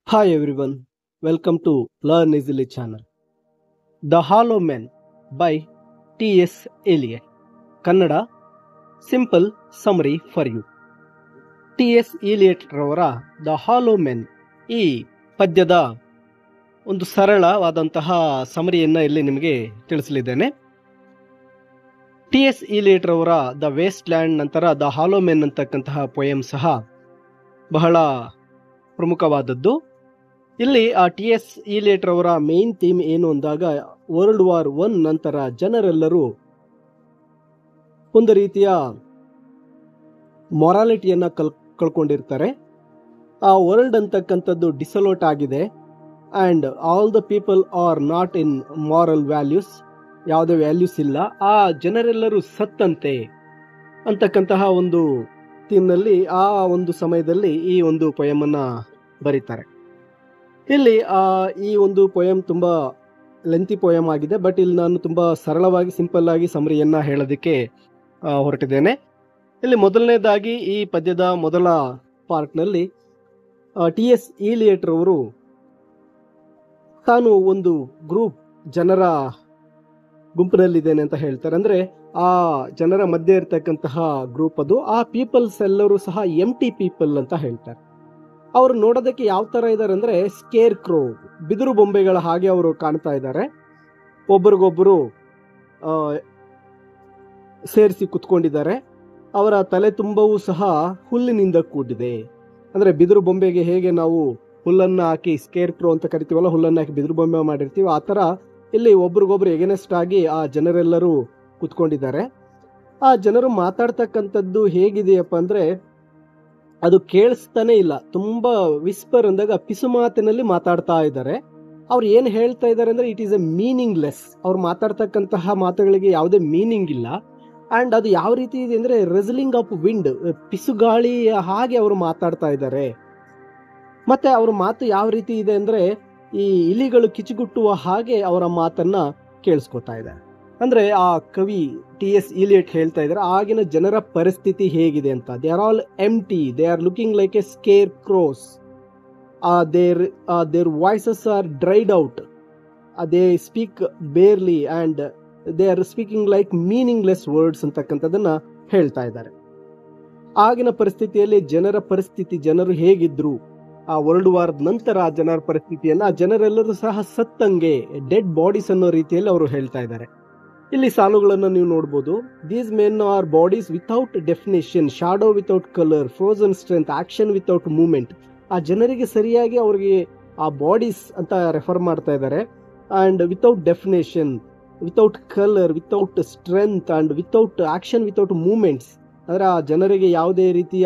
Hi everyone, welcome to Learn Easily channel. The Hollow Men by T.S. Eliot. Kannada simple summary for you T S Eliot ರವರ the hollow men ಈ ಪದ್ಯದ ಒಂದು ಸರಳವಾದಂತಹ ಸಮರಿಯನ್ನು ಇಲ್ಲಿ ನಿಮಗೆ ತಿಳಿಸಲಿದ್ದೇನೆ ಟಿ ಎಸ್ ಇಲಿಯಟ್ ರವರ ದ ವೇಸ್ಟ್ ಲ್ಯಾಂಡ್ ನಂತರ ದ ಹಾಲೋ ಮೆನ್ ಅಂತಕ್ಕಂತಹ ಪೊಯಮ್ ಸಹ ಬಹಳ ಪ್ರಮುಖವಾದದ್ದು ಇಲ್ಲಿ ಆ ಟಿ ಎಸ್ ಇಲಿಯಟ್ ರವರ ಮೇನ್ ಥೀಮ್ ಏನು ಅಂದಾಗ ವರ್ಲ್ಡ್ ವಾರ್ ಒನ್ ನಂತರ ಜನರೆಲ್ಲರೂ ಒಂದು ರೀತಿಯ ಮೊರಾಲಿಟಿಯನ್ನ ಕಲ್ ಕಳ್ಕೊಂಡಿರ್ತಾರೆ ಆ ವರ್ಲ್ಡ್ ಅಂತಕ್ಕಂಥದ್ದು ಡಿಸಲೋಟ್ ಆಗಿದೆ and all the people are not in moral values ಯಾವುದೇ ವ್ಯಾಲ್ಯೂಸ್ ಇಲ್ಲ ಆ ಜನರೆಲ್ಲರೂ ಸತ್ತಂತೆ ಅಂತಕ್ಕಂತಹ ಒಂದು ಥೀಮ್ನಲ್ಲಿ ಆ ಒಂದು ಸಮಯದಲ್ಲಿ ಈ ಒಂದು ಪೊಯಮನ್ನು ಬರೀತಾರೆ ಇಲ್ಲಿ ಆ ಈ ಒಂದು ಪೊಯಮ್ ತುಂಬ ಲೆಂತಿ ಪೊಯಮ್ ಆಗಿದೆ ಬಟ್ ಇಲ್ಲಿ ನಾನು ತುಂಬ ಸರಳವಾಗಿ ಸಿಂಪಲ್ ಆಗಿ ಸಮರಿಯನ್ನ ಹೇಳೋದಕ್ಕೆ ಆ, ಹೊರಟಿದ್ದೇನೆ ಇಲ್ಲಿ ಮೊದಲನೇದಾಗಿ ಈ ಪದ್ಯದ ಮೊದಲ ಪಾರ್ಟ್ನಲ್ಲಿ ಟಿ ಎಸ್ ಈಲಿಯೇಟ್ರ್ ಅವರು ತಾನು ಒಂದು ಗ್ರೂಪ್ ಜನರ ಗುಂಪಿನಲ್ಲಿದ್ದೇನೆ ಅಂತ ಹೇಳ್ತಾರೆ ಅಂದ್ರೆ ಆ ಜನರ ಮಧ್ಯೆ ಇರ್ತಕ್ಕಂತಹ ಗ್ರೂಪ್ ಅದು ಆ ಪೀಪಲ್ಸ್ ಎಲ್ಲರೂ ಸಹ ಎಂ ಟಿ ಪೀಪಲ್ ಅಂತ ಹೇಳ್ತಾರೆ ಅವರು ನೋಡೋದಕ್ಕೆ ಯಾವ ತರ ಇದ್ದಾರೆ ಅಂದ್ರೆ ಸ್ಕೇರ್ ಕ್ರೋ ಬಿದಿರು ಬೊಂಬೆಗಳ ಹಾಗೆ ಅವರು ಕಾಣ್ತಾ ಇದ್ದಾರೆ ಒಬ್ರಿಗೊಬ್ಬರು ಸೇರಿಸಿ ಕುತ್ಕೊಂಡಿದ್ದಾರೆ ಅವರ ತಲೆ ತುಂಬವೂ ಸಹ ಹುಲ್ಲಿನಿಂದ ಕೂಡಿದೆ ಅಂದ್ರೆ ಬಿದಿರು ಬೊಂಬೆಗೆ ಹೇಗೆ ನಾವು ಹುಲ್ಲನ್ನ ಹಾಕಿ ಸ್ಕೇರ್ ಕ್ರೋ ಅಂತ ಕರಿತೀವಲ್ಲ ಹುಲ್ಲನ್ನ ಹಾಕಿ ಬಿದಿರು ಬೊಂಬೆ ಮಾಡಿರ್ತೀವಿ ಆ ತರ ಇಲ್ಲಿ ಒಬ್ರಿಗೊಬ್ರು ಎಗೆನೆಸ್ಟ್ ಆಗಿ ಆ ಜನರೆಲ್ಲರೂ ಕುತ್ಕೊಂಡಿದ್ದಾರೆ ಆ ಜನರು ಮಾತಾಡ್ತಕ್ಕಂಥದ್ದು ಹೇಗಿದೆಯಪ್ಪ ಅಂದ್ರೆ ಅದು ಕೇಳಿಸ್ತಾನೆ ಇಲ್ಲ ತುಂಬಾ ವಿಸ್ಪರ್ ಅಂದಾಗ ಪಿಸು ಮಾತಿನಲ್ಲಿ ಮಾತಾಡ್ತಾ ಇದ್ದಾರೆ ಅವ್ರು ಏನ್ ಹೇಳ್ತಾ ಇದ್ದಾರೆ ಅಂದ್ರೆ it is a meaningless ಅವ್ರು ಮಾತಾಡ್ತಕ್ಕಂತಹ ಮಾತುಗಳಿಗೆ ಯಾವುದೇ ಮೀನಿಂಗ್ ಇಲ್ಲ ಅಂಡ್ ಅದು ಯಾವ ರೀತಿ ಇದೆ ಅಂದ್ರೆ ರೆಸಲಿಂಗ್ ಆಫ್ ವಿಂಡ್ ಪಿಸುಗಾಳಿ ಹಾಗೆ ಅವರು ಮಾತಾಡ್ತಾ ಇದ್ದಾರೆ ಮತ್ತೆ ಅವ್ರ ಮಾತು ಯಾವ ರೀತಿ ಇದೆ ಅಂದ್ರೆ ಈ ಇಲಿಗಳು ಕಿಚುಗುಟ್ಟುವ ಹಾಗೆ ಅವರ ಮಾತನ್ನ ಕೇಳಿಸ್ಕೊತಾ ಇದೆ ಅಂದ್ರೆ ಆ ಕವಿ ಟಿ ಎಸ್ ಇಲಿಯಟ್ ಹೇಳ್ತಾ ಇದ್ದಾರೆ ಆಗಿನ ಜನರ ಪರಿಸ್ಥಿತಿ ಹೇಗಿದೆ ಅಂತ they are all empty they are looking like a scarecrows their their voices are dried out they speak barely and they are speaking like meaningless words ಅಂತಕ್ಕಂಥದ್ದನ್ನ ಹೇಳ್ತಾ ಇದ್ದಾರೆ ಆಗಿನ ಪರಿಸ್ಥಿತಿಯಲ್ಲಿ ಜನರ ಪರಿಸ್ಥಿತಿ ಜನರು ಹೇಗಿದ್ರು ಆ ವರ್ಲ್ಡ್ ವಾರ್ ನಂತರ ಆ ಜನರ ಪರಿಸ್ಥಿತಿಯನ್ನ ಆ ಜನರೆಲ್ಲರೂ ಸಹ ಸತ್ತಂಗೆ ಡೆಡ್ ಬಾಡೀಸ್ ಅನ್ನೋ ರೀತಿಯಲ್ಲಿ ಅವರು ಹೇಳ್ತಾ ಇದ್ದಾರೆ ಇಲ್ಲಿ ಸಾಲುಗಳನ್ನು ನೀವು ನೋಡ್ಬೋದು these men are bodies without definition shadow without colour frozen strength action without movement ಆ ಜನರಿಗೆ ಸರಿಯಾಗಿ ಅವ್ರಿಗೆ ಆ ಬಾಡೀಸ್ ಅಂತ ರೆಫರ್ ಮಾಡ್ತಾ ಇದ್ದಾರೆ and without definition without colour without strength and without action without movements ಅಂದ್ರೆ ಆ ಜನರಿಗೆ ಯಾವುದೇ ರೀತಿಯ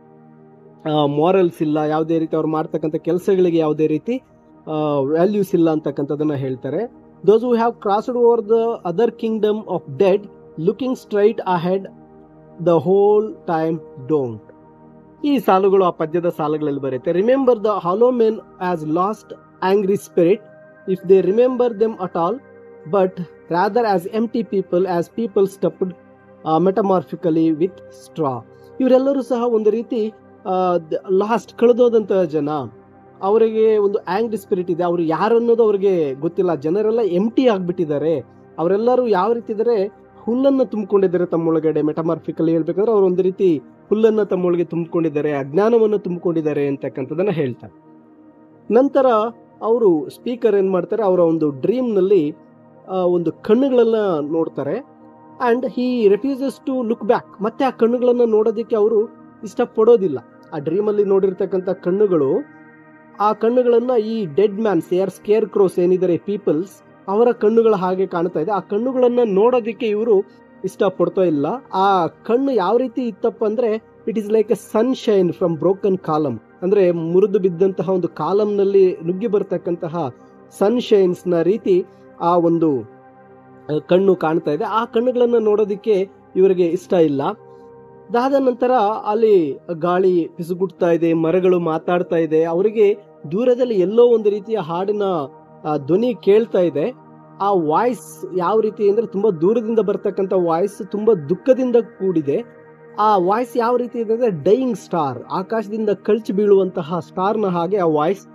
ಮಾರಲ್ಸ್ ಇಲ್ಲ ಯಾವುದೇ ರೀತಿ ಅವ್ರು ಮಾಡ್ತಕ್ಕಂಥ ಕೆಲಸಗಳಿಗೆ ಯಾವುದೇ ರೀತಿ ವ್ಯಾಲ್ಯೂಸ್ ಇಲ್ಲ ಅಂತಕ್ಕಂಥದ್ದನ್ನ ಹೇಳ್ತಾರೆ those who have crossed over the other kingdom of dead looking straight ahead the whole time don't ಈ ಸಾಲುಗಳು ಆ ಪದ್ಯದ ಸಾಲುಗಳಲ್ಲಿ ಬರುತ್ತೆ remember the hollow men as lost angry spirit if they remember them at all but rather as empty people as people stuffed metaphorically with straw ಇವರೆಲ್ಲರೂ ಸಹ ಒಂದು ರೀತಿ ಲಾಸ್ಟ್ ಕಳೆದೋದಂತಹ ಜನ ಅವರಿಗೆ ಒಂದು ಆಂಗ್ರಿ ಸ್ಪಿರಿಟ್ ಇದೆ ಅವರು ಯಾರು ಅನ್ನೋದು ಅವ್ರಿಗೆ ಗೊತ್ತಿಲ್ಲ ಜನರೆಲ್ಲ ಎಮ್ ಟಿ ಆಗ್ಬಿಟ್ಟಿದ್ದಾರೆ ಅವರೆಲ್ಲರೂ ಯಾವ ರೀತಿ ಇದ್ದಾರೆ ಹುಲ್ಲನ್ನು ತುಂಬಿಕೊಂಡಿದ್ದಾರೆ ತಮ್ಮೊಳಗಡೆ ಮೆಟಮಾರ್ಫಿಕಲಿ ಹೇಳ್ಬೇಕಂದ್ರೆ ಅವರು ಒಂದು ರೀತಿ ಹುಲ್ಲನ್ನು ತಮ್ಮೊಳಗೆ ತುಂಬಿಕೊಂಡಿದ್ದಾರೆ ಅಜ್ಞಾನವನ್ನು ತುಂಬಿಕೊಂಡಿದ್ದಾರೆ ಅಂತಕ್ಕಂಥದ್ದನ್ನ ಹೇಳ್ತಾರೆ ನಂತರ ಅವರು ಸ್ಪೀಕರ್ ಏನ್ ಮಾಡ್ತಾರೆ ಅವರ ಒಂದು ಡ್ರೀಮ್ ನಲ್ಲಿ ಆ, ಒಂದು ಕಣ್ಣುಗಳನ್ನ ನೋಡ್ತಾರೆ and he refuses to look back ಮತ್ತೆ ಆ ಕಣ್ಣುಗಳನ್ನ ನೋಡೋದಕ್ಕೆ ಅವರು ಇಷ್ಟಪಡೋದಿಲ್ಲ ಆ ಡ್ರೀಮ್ ಅಲ್ಲಿ ನೋಡಿರ್ತಕ್ಕಂಥ ಕಣ್ಣುಗಳು ಆ ಕಣ್ಣುಗಳನ್ನ ಈ ಡೆಡ್ ಮ್ಯಾನ್ಸ್ ಯಾರ್ ಸ್ಕೇರ್ ಕ್ರೋಸ್ ಏನಿದ್ದಾರೆ ಪೀಪಲ್ಸ್ ಅವರ ಕಣ್ಣುಗಳ ಹಾಗೆ ಕಾಣ್ತಾ ಇದೆ ಆ ಕಣ್ಣುಗಳನ್ನ ನೋಡೋದಕ್ಕೆ ಇವರು ಇಷ್ಟಪಡ್ತಾ ಇಲ್ಲ ಆ ಕಣ್ಣು ಯಾವ ರೀತಿ ಇತ್ತಪ್ಪ ಅಂದ್ರೆ it is like a sunshine from broken column ಅಂದ್ರೆ ಮುರಿದು ಬಿದ್ದಂತಹ ಒಂದು ಕಾಲಂನಲ್ಲಿ ನುಗ್ಗಿ ಬರ್ತಕ್ಕಂತಹ ಸನ್ಶೈನ್ಸ್ ನ ರೀತಿ ಆ ಒಂದು ಆ, ಕಣ್ಣು ಕಾಣ್ತಾ ಇದೆ ಆ ಕಣ್ಣುಗಳನ್ನ ನೋಡೋದಕ್ಕೆ ಇವರಿಗೆ ಇಷ್ಟ ಇಲ್ಲ ಅದಾದ ನಂತರ ಅಲ್ಲಿ ಗಾಳಿ ಪಿಸುಗುಡ್ತಾ ಇದೆ ಮರಗಳು ಮಾತಾಡ್ತಾ ಇದೆ ಅವರಿಗೆ ದೂರದಲ್ಲಿ ಎಲ್ಲೋ ಒಂದು ರೀತಿಯ ಹಾಡಿನ ಆ, ಧ್ವನಿ ಕೇಳ್ತಾ ಇದೆ ಆ ವಾಯ್ಸ್ ಯಾವ ರೀತಿ ಅಂದ್ರೆ ತುಂಬಾ ದೂರದಿಂದ ಬರ್ತಕ್ಕಂಥ ವಾಯ್ಸ್ ತುಂಬಾ ದುಃಖದಿಂದ ಕೂಡಿದೆ ಆ ವಾಯ್ಸ್ ಯಾವ ರೀತಿ ಇದೆ ಅಂದ್ರೆ ಡೈಯಿಂಗ್ ಸ್ಟಾರ್ ಆಕಾಶದಿಂದ ಕಳ್ಚಿ ಬೀಳುವಂತಹ ಸ್ಟಾರ್ನ ಹಾಗೆ ಆ ವಾಯ್ಸ್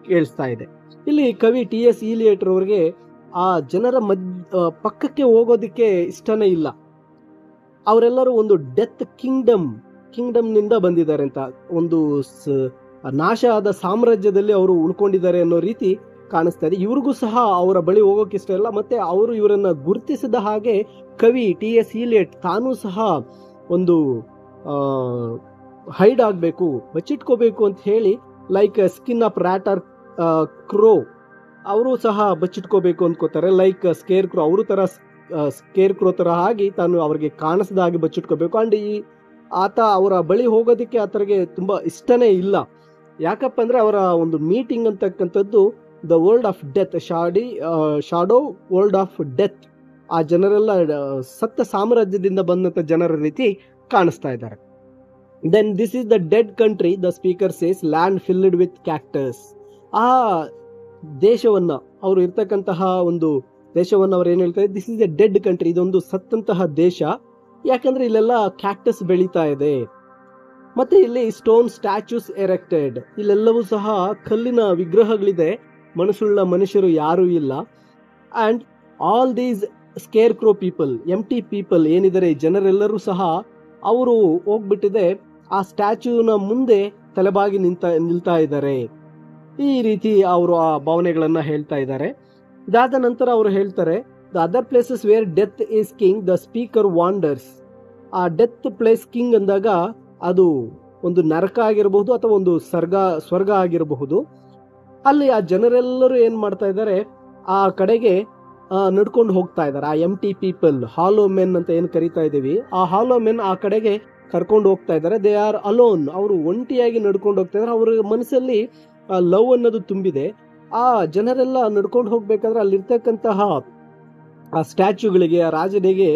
ಕೇಳಿಸ್ತಾ ಇದೆ ಇಲ್ಲಿ ಕವಿ ಟಿ ಎಸ್ ಇಲಿಯೇಟರ್ ಅವರಿಗೆ ಆ ಜನರ ಮದ್ ಆ, ಪಕ್ಕಕ್ಕೆ ಹೋಗೋದಕ್ಕೆ ಇಷ್ಟನೇ ಇಲ್ಲ ಅವರೆಲ್ಲರೂ ಒಂದು ಡೆತ್ ಕಿಂಗ್ಡಮ್ ಕಿಂಗ್ಡಮ್ ನಿಂದ ಬಂದಿದ್ದಾರೆ ಅಂತ ಒಂದು ಸ- ನಾಶ ಆದ ಸಾಮ್ರಾಜ್ಯದಲ್ಲಿ ಅವರು ಉಳ್ಕೊಂಡಿದ್ದಾರೆ ಅನ್ನೋ ರೀತಿ ಕಾಣಿಸ್ತಾ ಇದೆ ಇವ್ರಿಗೂ ಸಹ ಅವರ ಬಳಿ ಹೋಗೋಕೆ ಇಷ್ಟ ಇಲ್ಲ ಮತ್ತೆ ಅವರು ಇವರನ್ನ ಗುರುತಿಸಿದ ಹಾಗೆ ಕವಿ ಟಿ ಎಸ್ ಇಲಿಯಟ್ ತಾನೂ ಸಹ ಒಂದು ಹೈಡ್ ಆಗಬೇಕು ಬಚ್ಚಿಟ್ಕೋಬೇಕು ಅಂತ ಹೇಳಿ like skin of rat or crow ಅವರು ಸಹ ಬಚ್ಚಿಟ್ಕೋಬೇಕು ಅಂದ್ಕೋತಾರೆ ಲೈಕ್ ಸ್ಕೇರ್ ಕ್ರೋ ಅವರು ತರ ಸ್ಕೇರ್ ಕ್ರೋ ತರ ಆಗಿ ತಾನು ಅವ್ರಿಗೆ ಕಾಣಿಸದ ಹಾಗೆ ಬಚ್ಚಿಟ್ಕೋಬೇಕು ಅಂಡ್ ಈ ಆತ ಅವರ ಬಳಿ ಹೋಗೋದಕ್ಕೆ ಆತನಿಗೆ ತುಂಬಾ ಇಷ್ಟನೇ ಇಲ್ಲ ಯಾಕಪ್ಪ ಅಂದ್ರೆ ಅವರ ಒಂದು ಮೀಟಿಂಗ್ ಅಂತಕ್ಕಂಥದ್ದು the world of death shady shadow world of death ಆ ಜನರೆಲ್ಲ ಆ, ಸತ್ತ ಸಾಮ್ರಾಜ್ಯದಿಂದ ಬಂದಂತ ಜನರ ರೀತಿ ಕಾಣಿಸ್ತಾ ಇದ್ದಾರೆ then this is the dead country the speaker says land filled with cactus ಆ ದೇಶವನ್ನ ಅವರು ಇರ್ತಕ್ಕಂತಹ ಒಂದು ದೇಶವನ್ನ ಅವ್ರು ಏನ್ ಹೇಳ್ತಾರೆ this is a dead country ಇದೊಂದು ಸತ್ತಂತಹ ದೇಶ ಯಾಕಂದ್ರೆ ಇಲ್ಲೆಲ್ಲ ಕ್ಯಾಕ್ಟಸ್ ಬೆಳೀತಾ ಇದೆ ಮತ್ತೆ ಇಲ್ಲಿ ಸ್ಟೋನ್ ಸ್ಟ್ಯಾಚ್ಯೂಸ್ ಎರೆಕ್ಟೆಡ್ ಇಲ್ಲೆಲ್ಲವೂ ಸಹ ಕಲ್ಲಿನ ವಿಗ್ರಹಗಳಿದೆ ಮನಸ್ಸುಳ್ಳ ಮನುಷ್ಯರು ಯಾರೂ ಇಲ್ಲ and all these scarecrow people empty people ಏನಿದ್ದಾರೆ ಈ ಜನರೆಲ್ಲರೂ ಸಹ ಅವರು ಹೋಗ್ಬಿಟ್ಟಿದೆ ಆ ಸ್ಟ್ಯಾಚ್ಯೂನ ಮುಂದೆ ತಲೆಬಾಗಿ ನಿಂತ ನಿಲ್ತಾ ಇದ್ದಾರೆ ಈ ರೀತಿ ಅವರು ಆ ಭಾವನೆಗಳನ್ನ ಹೇಳ್ತಾ ಇದ್ದಾರೆ ಇದಾದ ನಂತರ ಅವರು ಹೇಳ್ತಾರೆ the other places where death is king the speaker wanders ಆ ಡೆತ್ ಪ್ಲೇಸ್ ಕಿಂಗ್ ಅಂದಾಗ ಅದು ಒಂದು ನರಕ ಆಗಿರಬಹುದು ಅಥವಾ ಒಂದು ಸ್ವರ್ಗ ಸ್ವರ್ಗ ಆಗಿರಬಹುದು ಅಲ್ಲಿ ಆ ಜನರೆಲ್ಲರೂ ಏನ್ ಮಾಡ್ತಾ ಇದ್ದಾರೆ ಆ ಕಡೆಗೆ ನಡ್ಕೊಂಡು ಹೋಗ್ತಾ ಇದ್ದಾರೆ ಆ empty people hollow men ಅಂತ ಏನು ಕರಿತಾ ಇದ್ದೀವಿ ಆ ಹಾಲೋ ಮೆನ್ ಆ ಕಡೆಗೆ ಕರ್ಕೊಂಡು ಹೋಗ್ತಾ ಇದ್ದಾರೆ ದೇ ಆರ್ ಅಲೋನ್ ಅವರು ಒಂಟಿಯಾಗಿ ನಡ್ಕೊಂಡು ಹೋಗ್ತಾ ಇದ್ದಾರೆ ಅವ್ರ ಮನಸ್ಸಲ್ಲಿ ಲವ್ ಅನ್ನೋದು ತುಂಬಿದೆ ಆ ಜನರೆಲ್ಲ ನಡ್ಕೊಂಡು ಹೋಗ್ಬೇಕಾದ್ರೆ ಅಲ್ಲಿರ್ತಕ್ಕಂತಹ ಆ ಸ್ಟ್ಯಾಚ್ಯೂಗಳಿಗೆ ಆ ರಾಜನಿಗೆ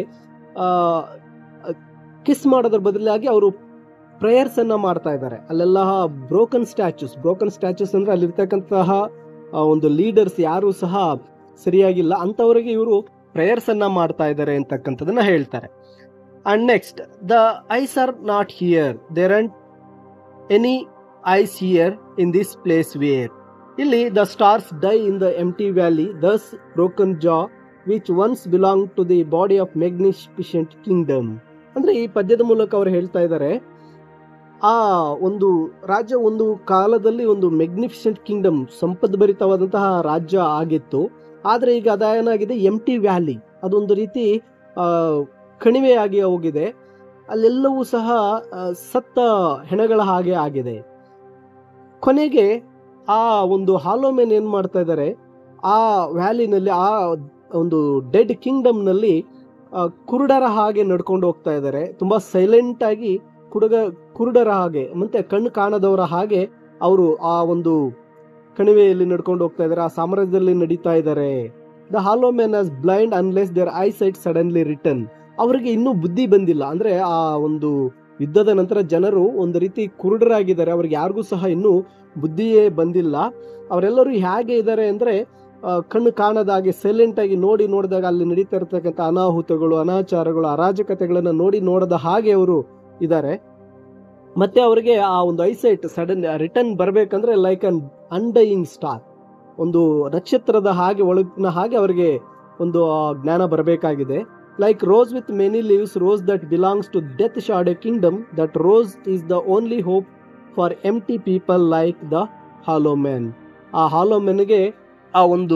ಕಿಸ್ ಮಾಡೋದ್ರ ಬದಲಾಗಿ ಅವರು ಪ್ರೇಯರ್ಸ್ ಅನ್ನ ಮಾಡ್ತಾ ಇದ್ದಾರೆ ಅಲ್ಲೆಲ್ಲ ಬ್ರೋಕನ್ ಸ್ಟ್ಯಾಚ್ಯೂಸ್ ಬ್ರೋಕನ್ ಸ್ಟ್ಯಾಚ್ಯೂಸ್ ಅಂದ್ರೆ ಅಲ್ಲಿರ್ತಕ್ಕಂತಹ ಆ, ಒಂದು ಲೀಡರ್ಸ್ ಯಾರು ಸಹ ಸರಿಯಾಗಿಲ್ಲ ಅಂತವರಿಗೆ ಇವರು ಪ್ರೇಯರ್ಸ್ ಅನ್ನ ಮಾಡ್ತಾ ಇದ್ದಾರೆ ಅಂತಕ್ಕಂಥದನ್ನ ಹೇಳ್ತಾರೆ and next the eyes are not here there and any eyes here in this place where ಇಲ್ಲಿ the stars die in the empty valley thus broken jaw which once belong to the body of magnificent kingdom ಅಂದ್ರೆ ಈ ಪದ್ಯದ ಮೂಲಕ ಅವರು ಹೇಳ್ತಾ ಇದ್ದಾರೆ ಆ ಒಂದು ರಾಜ್ಯ ಒಂದು ಕಾಲದಲ್ಲಿ ಒಂದು ಮೆಗ್ನಿಫಿಷೆಂಟ್ ಕಿಂಗ್ಡಮ್ ಸಂಪದ್ಭರಿತವಾದಂತಹ ರಾಜ್ಯ ಆಗಿತ್ತು ಆದ್ರೆ ಈಗ ಅದೇನಾಗಿದೆ ಎಂ ಟಿ ವ್ಯಾಲಿ ಅದೊಂದು ರೀತಿ ಆ, ಕಣಿವೆಯಾಗಿ ಹೋಗಿದೆ ಅಲ್ಲೆಲ್ಲವೂ ಸಹ ಆ, ಸತ್ತ ಹೆಣಗಳ ಹಾಗೆ ಆಗಿದೆ ಕೊನೆಗೆ ಆ ಒಂದು ಹಾಲೋಮೆನ್ ಏನ್ ಮಾಡ್ತಾ ಇದ್ದಾರೆ ಆ ವ್ಯಾಲಿನಲ್ಲಿ ಆ ಒಂದು ಡೆಡ್ ಕಿಂಗ್ಡಮ್ ನಲ್ಲಿ ಆ, ಕುರುಡರ ಹಾಗೆ ನಡ್ಕೊಂಡು ಹೋಗ್ತಾ ಇದ್ದಾರೆ ತುಂಬಾ ಸೈಲೆಂಟ್ ಆಗಿ ಕುಡುಗ ಕುರುಡರ ಹಾಗೆ ಮತ್ತೆ ಕಣ್ಣು ಕಾಣದವರ ಹಾಗೆ ಅವರು ಆ ಒಂದು ಕಣಿವೆಯಲ್ಲಿ ನಡ್ಕೊಂಡು ಹೋಗ್ತಾ ಇದ್ದಾರೆ ಆ ಸಾಮ್ರಾಜ್ಯದಲ್ಲಿ ನಡೀತಾ ಇದ್ದಾರೆ the hollow men as blind unless there eyesight suddenly return ಅವರಿಗೆ ಇನ್ನೂ ಬುದ್ಧಿ ಬಂದಿಲ್ಲ ಅಂದ್ರೆ ಆ ಒಂದು ಯುದ್ಧದ ನಂತರ ಜನರು ಒಂದು ರೀತಿ ಕುರುಡರಾಗಿದ್ದಾರೆ ಅವ್ರಿಗೆ ಯಾರಿಗೂ ಸಹ ಇನ್ನೂ ಬುದ್ಧಿಯೇ ಬಂದಿಲ್ಲ ಅವರೆಲ್ಲರೂ ಹೇಗೆ ಇದ್ದಾರೆ ಅಂದ್ರೆ ಆ, ಕಣ್ಣು ಕಾಣದ ಹಾಗೆ ಸೈಲೆಂಟ್ ಆಗಿ ನೋಡಿ ನೋಡಿದಾಗ ಅಲ್ಲಿ ನಡೀತಾ ಇರ್ತಕ್ಕಂಥ ಅನಾಹುತಗಳು ಅನಾಚಾರಗಳು ಅರಾಜಕತೆಗಳನ್ನ ನೋಡಿ ನೋಡದ ಹಾಗೆ ಅವರು ಇದ್ದಾರೆ ಮತ್ತೆ ಅವರಿಗೆ ಆ ಒಂದು ಐಸೈಟ್ ಸಡನ್ ರಿಟರ್ನ್ ಬರಬೇಕಂದ್ರೆ ಲೈಕ್ ಅನ್ ಅನ್ಡೈಯಿಂಗ್ ಸ್ಟಾರ್ ಒಂದು ನಕ್ಷತ್ರದ ಹಾಗೆ ಒಳಗಿನ ಹಾಗೆ ಅವರಿಗೆ ಒಂದು ಆ ಜ್ಞಾನ ಬರಬೇಕಾಗಿದೆ like rose with many leaves rose that belongs to death shard a kingdom that rose is the only hope for empty people like the hollow men ಆ ಹಾಲೋ ಮೆನ್ಗೆ ಆ ಒಂದು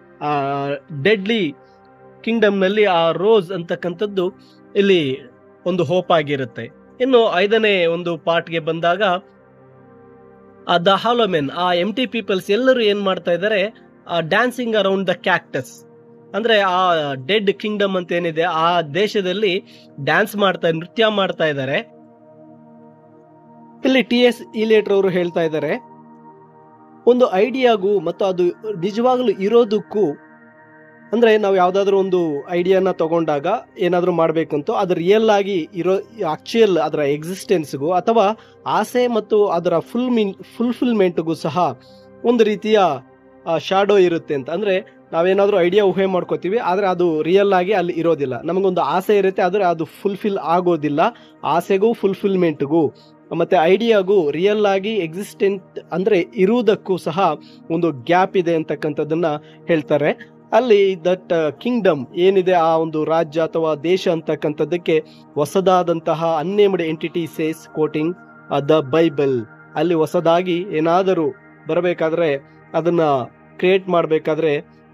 ಡೆಡ್ಲಿ ಕಿಂಗ್ಡಮ್ನಲ್ಲಿ ಆ ರೋಸ್ ಅಂತಕ್ಕಂಥದ್ದು ಇಲ್ಲಿ ಒಂದು ಹೋಪ್ ಆಗಿರುತ್ತೆ ಇನ್ನು ಐದನೇ ಒಂದು ಪಾರ್ಟ್ಗೆ ಬಂದಾಗ ಆ ದ ಹಾಲೋಮೆನ್ ಆ ಎಂ ಟಿ ಪೀಪಲ್ಸ್ ಎಲ್ಲರೂ ಏನ್ ಮಾಡ್ತಾ ಇದ್ದಾರೆ ಡ್ಯಾನ್ಸಿಂಗ್ ಅರೌಂಡ್ ದ ಕ್ಯಾಕ್ಟಸ್ ಅಂದ್ರೆ ಆ ಡೆಡ್ ಕಿಂಗ್ಡಮ್ ಅಂತ ಏನಿದೆ ಆ ದೇಶದಲ್ಲಿ ಡ್ಯಾನ್ಸ್ ಮಾಡ್ತಾ ನೃತ್ಯ ಮಾಡ್ತಾ ಇದ್ದಾರೆ ಇಲ್ಲಿ ಟಿ ಎಸ್ ಇಲೇಟರ್ ಅವರು ಹೇಳ್ತಾ ಇದ್ದಾರೆ ಒಂದು ಐಡಿಯಾಗೂ ಮತ್ತು ಅದು ನಿಜವಾಗ್ಲೂ ಇರೋದಕ್ಕೂ ಅಂದ್ರೆ ನಾವು ಯಾವ್ದಾದ್ರು ಒಂದು ಐಡಿಯಾನ ತಗೊಂಡಾಗ ಏನಾದರೂ ಮಾಡ್ಬೇಕಂತೂ ಅದು ರಿಯಲ್ ಆಗಿ ಇರೋ ಆಕ್ಚುಯಲ್ ಅದರ ಎಕ್ಸಿಸ್ಟೆನ್ಸ್ಗೂ ಅಥವಾ ಆಸೆ ಮತ್ತು ಅದರ ಫುಲ್ ಮೀನ್ ಫುಲ್ಫಿಲ್ಮೆಂಟ್ಗೂ ಸಹ ಒಂದು ರೀತಿಯ ಶಾಡೋ ಇರುತ್ತೆ ಅಂತ ಅಂದ್ರೆ ನಾವೇನಾದ್ರೂ ಐಡಿಯಾ ಊಹೆ ಮಾಡ್ಕೋತೀವಿ ಆದ್ರೆ ಅದು ರಿಯಲ್ ಆಗಿ ಅಲ್ಲಿ ಇರೋದಿಲ್ಲ ನಮಗೊಂದು ಆಸೆ ಇರುತ್ತೆ ಆದ್ರೆ ಅದು ಫುಲ್ಫಿಲ್ ಆಗೋದಿಲ್ಲ ಆಸೆಗೂ ಫುಲ್ಫಿಲ್ಮೆಂಟ್ಗೂ ಮತ್ತೆ ಐಡಿಯಾಗೂ ರಿಯಲ್ ಆಗಿ ಎಕ್ಸಿಸ್ಟೆಂಟ್ ಅಂದ್ರೆ ಇರುವುದಕ್ಕೂ ಸಹ ಒಂದು ಗ್ಯಾಪ್ ಇದೆ ಅಂತಕ್ಕಂಥದ್ದನ್ನ ಹೇಳ್ತಾರೆ ಅಲ್ಲಿ ದಟ್ ಕಿಂಗ್ಡಮ್ ಏನಿದೆ ಆ ಒಂದು ರಾಜ್ಯ ಅಥವಾ ದೇಶ ಅಂತಕ್ಕಂಥದ್ದಕ್ಕೆ ಹೊಸದಾದಂತಹ unnamed entity says quoting the Bible ಅಲ್ಲಿ ಹೊಸದಾಗಿ ಏನಾದರೂ ಬರಬೇಕಾದ್ರೆ ಅದನ್ನ ಕ್ರಿಯೇಟ್ ಮಾಡಬೇಕಾದ್ರೆ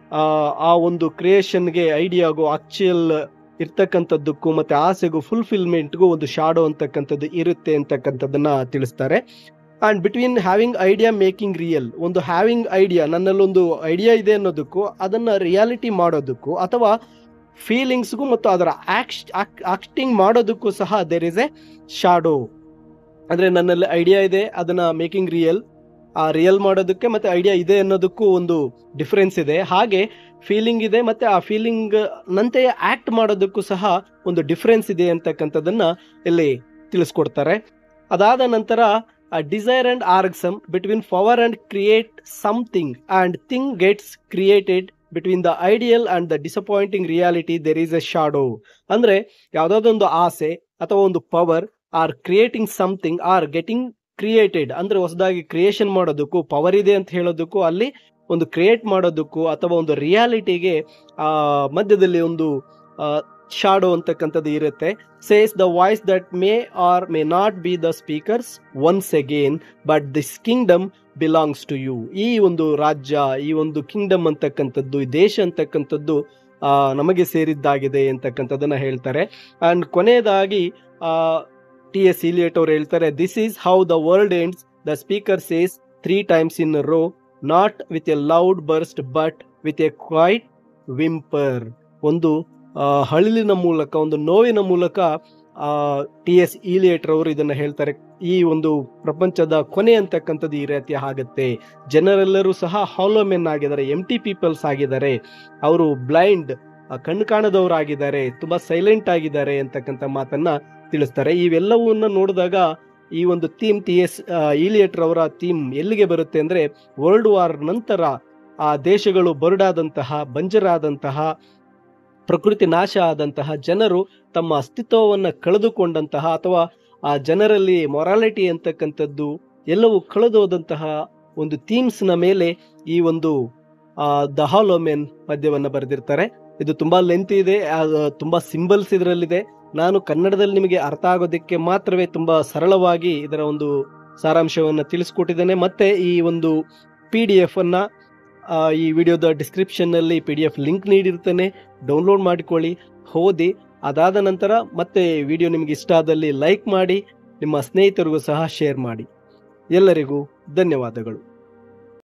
ಆ ಒಂದು ಕ್ರಿಯೇಷನ್ಗೆ ಐಡಿಯಾಗೂ ಆಕ್ಚುಯಲ್ ಇರ್ತಕ್ಕಂಥದ್ದಕ್ಕೂ ಮತ್ತೆ ಆಸೆಗೂ ಫುಲ್ಫಿಲ್ಮೆಂಟ್ಗೂ ಒಂದು ಶಾಡೋ ಅಂತಕ್ಕಂಥದ್ದು ಇರುತ್ತೆ ಅಂತಕ್ಕಂಥದ್ದನ್ನ ತಿಳಿಸ್ತಾರೆ and between having idea making real ಒಂದು ಹ್ಯಾವಿಂಗ್ ಐಡಿಯಾ ನನ್ನಲ್ಲೊಂದು ಐಡಿಯಾ ಇದೆ ಅನ್ನೋದಕ್ಕೂ ಅದನ್ನ ರಿಯಾಲಿಟಿ ಮಾಡೋದಕ್ಕೂ ಅಥವಾ ಫೀಲಿಂಗ್ಸ್ಗೂ ಮತ್ತು ಅದರ ಆಕ್ಟಿಂಗ್ ಮಾಡೋದಕ್ಕೂ ಸಹ ದೇರ್ ಇಸ್ ಎ ಶಾಡೋ ಅಂದ್ರೆ ನನ್ನಲ್ಲಿ ಐಡಿಯಾ ಇದೆ ಅದನ್ನ ಮೇಕಿಂಗ್ ರಿಯಲ್ ಆ ರಿಯಲ್ ಮಾಡೋದಕ್ಕೆ ಮತ್ತೆ ಐಡಿಯಾ ಇದೆ ಅನ್ನೋದಕ್ಕೂ ಒಂದು ಡಿಫರೆನ್ಸ್ ಇದೆ ಹಾಗೆ ಫೀಲಿಂಗ್ ಇದೆ ಮತ್ತೆ ಆ ಫೀಲಿಂಗ್ ನಂತೆಯೇ ಆಕ್ಟ್ ಮಾಡೋದಕ್ಕೂ ಸಹ ಒಂದು ಡಿಫರೆನ್ಸ್ ಇದೆ ಅಂತಕ್ಕಂಥದ್ದನ್ನ ಇಲ್ಲಿ ತಿಳಿಸ್ಕೊಡ್ತಾರೆ ಅದಾದ ನಂತರ desire and orgasm between power and create something and thing gets created between the ideal and the disappointing reality there is a shadow ಅಂದ್ರೆ ಯಾವುದಾದೊಂದು ಆಸೆ ಅಥವಾ ಒಂದು power or creating something or getting created ಅಂದ್ರೆ ಹೊಸದಾಗಿ ಕ್ರಿಯೇಷನ್ ಮಾಡೋದಕ್ಕೂ power ಇದೆ ಅಂತ ಹೇಳೋದಕ್ಕೂ ಅಲ್ಲಿ ಒಂದು ಕ್ರಿಯೇಟ್ ಮಾಡೋದಕ್ಕೂ ಅಥವಾ ಒಂದು ರಿಯಾಲಿಟಿಗೆ ಆ ಮಧ್ಯದಲ್ಲಿ ಒಂದು ಶಾಡೋ ಅಂತಕ್ಕಂಥದ್ದು ಇರುತ್ತೆ says the voice that may or may not be the speaker's once again but this kingdom belongs to you ಈ ಒಂದು ರಾಜ್ಯ ಈ ಒಂದು ಕಿಂಗ್ಡಮ್ ಅಂತಕ್ಕಂಥದ್ದು ಈ ದೇಶ ಅಂತಕ್ಕಂಥದ್ದು ಆ, ನಮಗೆ ಸೇರಿದ್ದಾಗಿದೆ ಅಂತಕ್ಕಂಥದ್ದನ್ನ ಹೇಳ್ತಾರೆ ಅಂಡ್ ಕೊನೆಯದಾಗಿ ಟಿ ಎಸ್ ಇಲಿಯಟ್ ಅವರು ಹೇಳ್ತಾರೆ this is how the world ends the speaker says three times in row not with a loud burst but with a quiet whimper ಒಂದು ಆ, ಹಳಿಲಿನ ಮೂಲಕ ಒಂದು ನೋವಿನ ಮೂಲಕ ಟಿ ಎಸ್ ಇಲಿಯೇಟರ್ ಅವರು ಇದನ್ನ ಹೇಳ್ತಾರೆ ಈ ಒಂದು ಪ್ರಪಂಚದ ಕೊನೆ ಅಂತಕ್ಕಂಥದ್ದು ಈ ರೀತಿ ಆಗುತ್ತೆ ಜನರೆಲ್ಲರೂ ಸಹ ಹಾಲೋಮೆನ್ ಆಗಿದ್ದಾರೆ ಎಂ ಟಿ ಪೀಪಲ್ಸ್ ಆಗಿದ್ದಾರೆ ಅವರು ಬ್ಲೈಂಡ್ ಕಣ್ಣು ಕಾಣದವರಾಗಿದ್ದಾರೆ ತುಂಬಾ ಸೈಲೆಂಟ್ ಆಗಿದ್ದಾರೆ ಅಂತಕ್ಕಂಥ ಮಾತನ್ನ ತಿಳಿಸ್ತಾರೆ ಇವೆಲ್ಲವನ್ನ ನೋಡಿದಾಗ ಈ ಒಂದು ಥೀಮ್ ಟಿ ಎಸ್ ಇಲಿಯೇಟರ್ ಅವರ ಥೀಮ್ ಎಲ್ಲಿಗೆ ಬರುತ್ತೆ ಅಂದ್ರೆ ವರ್ಲ್ಡ್ ವಾರ್ ನಂತರ ಆ ದೇಶಗಳು ಬರುಡಾದಂತಹ ಬಂಜರಾದಂತಹ ಪ್ರಕೃತಿ ನಾಶ ಆದಂತಹ ಜನರು ತಮ್ಮ ಅಸ್ತಿತ್ವವನ್ನ ಕಳೆದುಕೊಂಡಂತಹ ಅಥವಾ ಆ ಜನರಲ್ಲಿ ಮೊರಾಲಿಟಿ ಅಂತಕ್ಕಂಥದ್ದು ಎಲ್ಲವೂ ಕಳೆದೋದಂತಹ ಒಂದು ಥೀಮ್ಸ್ ನ ಮೇಲೆ ಈ ಒಂದು ದ ಹಾಲೋಮೆನ್ ಪದ್ಯವನ್ನ ಬರೆದಿರ್ತಾರೆ ಇದು ತುಂಬಾ ಲೆಂತ್ ಇದೆ ಆ, ತುಂಬಾ ಸಿಂಬಲ್ಸ್ ಇದರಲ್ಲಿದೆ ನಾನು ಕನ್ನಡದಲ್ಲಿ ನಿಮಗೆ ಅರ್ಥ ಆಗೋದಕ್ಕೆ ಮಾತ್ರವೇ ತುಂಬಾ ಸರಳವಾಗಿ ಇದರ ಒಂದು ಸಾರಾಂಶವನ್ನು ತಿಳಿಸ್ಕೊಟ್ಟಿದ್ದೇನೆ ಮತ್ತೆ ಈ ಒಂದು ಪಿ ಡಿ ಎಫ್ ಅನ್ನ ಆ, ಈ ವಿಡಿಯೋದ ಡಿಸ್ಕ್ರಿಪ್ಷನ್ ನಲ್ಲಿ ಪಿ ಡಿ ಎಫ್ ಲಿಂಕ್ ನೀಡಿರ್ತೇನೆ ಡೌನ್ಲೋಡ್ ಮಾಡಿಕೊಳ್ಳಿ ಓದಿ ಅದಾದ ನಂತರ ಮತ್ತೆ ವಿಡಿಯೋ ನಿಮಗೆ ಇಷ್ಟ ಆದಲ್ಲಿ ಲೈಕ್ ಮಾಡಿ ನಿಮ್ಮ ಸ್ನೇಹಿತರಿಗೂ ಸಹ ಶೇರ್ ಮಾಡಿ ಎಲ್ಲರಿಗೂ ಧನ್ಯವಾದಗಳು